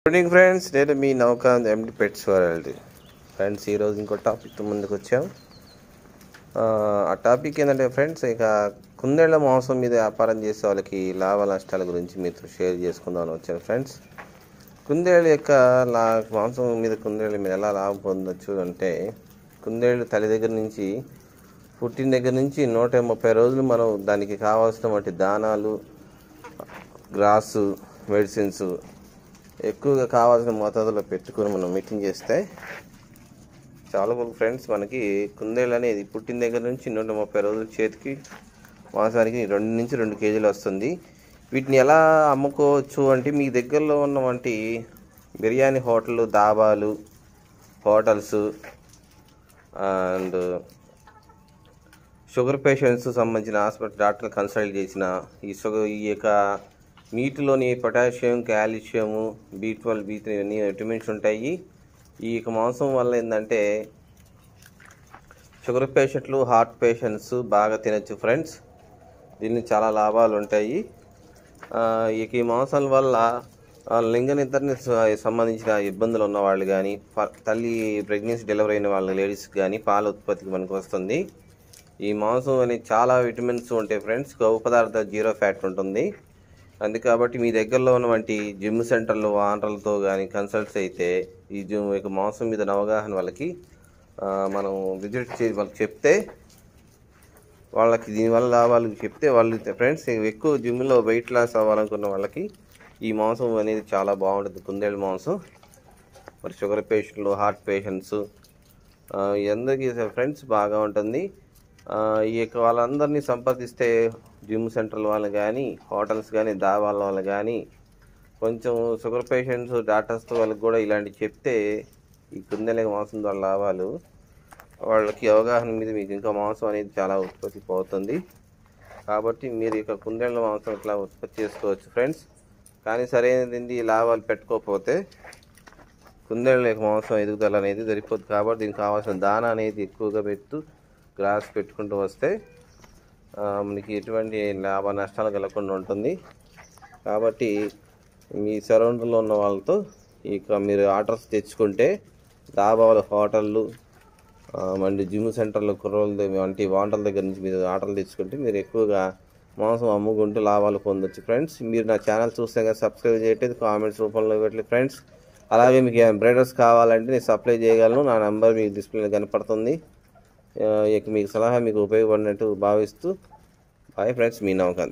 good evening friends నేను మీ Noukanth MD pets world friends ఈరోజు ఇంకో టాపిక్తో ముందుకు వచ్చాం ఆ, ఆ టాపిక్ ఏంటంటే ఫ్రెండ్స్ ఇక కుందేళ్ల మాంసం మీద వ్యాపారం చేసే వాళ్ళకి లాభ నష్టాల గురించి మీతో షేర్ చేసుకుందామని వచ్చాను ఫ్రెండ్స్ కుందేళ్ళ యొక్క లా మాంసం మీద కుందేళ్ళ మీద ఎలా లాభం పొందొచ్చు అంటే కుందేళ్ళు తల్లి దగ్గర నుంచి పుట్టిన దగ్గర నుంచి నూట ముప్పై రోజులు మనం దానికి కావాల్సిన వాటి దానాలు గ్రాసు మెడిసిన్స్ ఎక్కువగా కావాల్సిన మోతాదులో పెట్టుకొని మనం మీటింగ్ చేస్తే చాలా మంది ఫ్రెండ్స్ మనకి కుందేళ్ళు అనేది పుట్టిన దగ్గర నుంచి నూట ముప్పై రోజుల చేతికి మాంసానికి రెండు నుంచి రెండు కేజీలు వస్తుంది వీటిని ఎలా అమ్ముకోవచ్చు అంటే మీ దగ్గరలో ఉన్న వంటి బిర్యానీ హోటళ్ళు దాబాలు హోటల్స్ అండ్ షుగర్ పేషెంట్స్ సంబంధించిన హాస్పిటల్ డాక్టర్ కన్సల్ట్ చేసిన ఈ షుగర్ ఈ యొక్క మీట్లోని potassium calcium B twelve B three అన్ని విటమిన్స్ ఉంటాయి ఈ యొక్క మాంసం వల్ల ఏంటంటే షుగర్ పేషెంట్లు హార్ట్ పేషెంట్స్ బాగా తినచ్చు ఫ్రెండ్స్ దీన్ని చాలా లాభాలు ఉంటాయి ఆ, ఇక ఈ మాంసాల వల్ల ఆ, లింగ నిద్రని సంబంధించిన ఇబ్బందులు ఉన్న వాళ్ళు కానీ తల్లి ప్రెగ్నెన్సీ డెలివరీ అయిన వాళ్ళ లేడీస్కి కానీ పాల ఉత్పత్తికి మనకు వస్తుంది ఈ మాంసం అనేది చాలా విటమిన్స్ ఉంటాయి ఫ్రెండ్స్ కొవ్వు పదార్థాలు జీరో ఫ్యాట్ ఉంటుంది అందు కాబట్టి మీ దగ్గరలో ఉన్నటువంటి జిమ్ సెంటర్లు ఆనర్లతో కానీ కన్సల్ట్స్ అయితే ఈ జిమ్ యొక్క మాంసం మీద అవగాహన వాళ్ళకి ఆ, మనం విజిట్ చేసి వాళ్ళకి చెప్తే వాళ్ళకి దీనివల్ల లాభాలు చెప్తే వాళ్ళు ఫ్రెండ్స్ ఎక్కువ జిమ్లో వెయిట్ లాస్ అవ్వాలనుకున్న వాళ్ళకి ఈ మాంసం అనేది చాలా బాగుంటుంది కుందేళ్ళ మాంసం మరి షుగర్ పేషెంట్లు హార్ట్ పేషెంట్స్ అందరికీ ఫ్రెండ్స్ బాగా ఉంటుంది ఆ, ఈ యొక్క వాళ్ళందరినీ సంప్రదిస్తే జిమ్ సెంటర్ల వాళ్ళు కానీ హోటల్స్ కానీ దాబాల వాళ్ళు కానీ కొంచెం షుగర్ పేషెంట్స్ డాక్టర్స్ వాళ్ళకి కూడా ఇలాంటివి చెప్తే ఈ కుందేళ్ళ మాంసం ద్వారా లాభాలు వాళ్ళకి అవగాహన మీద మీకు ఇంకా మాంసం అనేది చాలా ఉత్పత్తి పోతుంది కాబట్టి మీరు ఇక కుందేళ్ళ మాంసం ఇట్లా ఉత్పత్తి చేసుకోవచ్చు ఫ్రెండ్స్ కానీ సరైనది లాభాలు పెట్టుకోకపోతే కుందేళ్ళ యొక్క మాంసం ఎదుగుదల అనేది సరిపోదు కాబట్టి దీనికి కావాల్సిన దాన అనేది ఎక్కువగా పెట్టు గ్రాస్ పెట్టుకుంటూ వస్తే ఆ, మనకి ఎటువంటి లాభ నష్టాలు కలగకుండా ఉంటుంది కాబట్టి మీ సరౌండింగ్లో ఉన్న వాళ్ళతో ఇక మీరు ఆర్డర్స్ తెచ్చుకుంటే డాబాల హోటళ్ళు ఆ, మండి జిమ్ సెంటర్లు కుర్రోళ్ళ దగ్గర వంటి వంటల దగ్గర నుంచి మీరు ఆర్డర్లు తెచ్చుకుంటే మీరు ఎక్కువగా మాంసం అమ్ముకుంటూ లాభాలు పొందొచ్చు ఫ్రెండ్స్ మీరు నా ఛానల్ చూస్తే కదా సబ్స్క్రైబ్ చేయట్లేదు కామెంట్స్ రూపంలో పెట్టలేదు ఫ్రెండ్స్ అలాగే మీకు ఎంబ్రాయిడర్స్ కావాలంటే నేను సప్లై చేయగలను నా నెంబర్ మీకు డిస్ప్లేలో కనపడుతుంది ఆ, ఇక మీకు సలహా మీకు ఉపయోగపడినట్టు భావిస్తూ బాయ్ ఫ్రెండ్స్ మీ నమ్మకం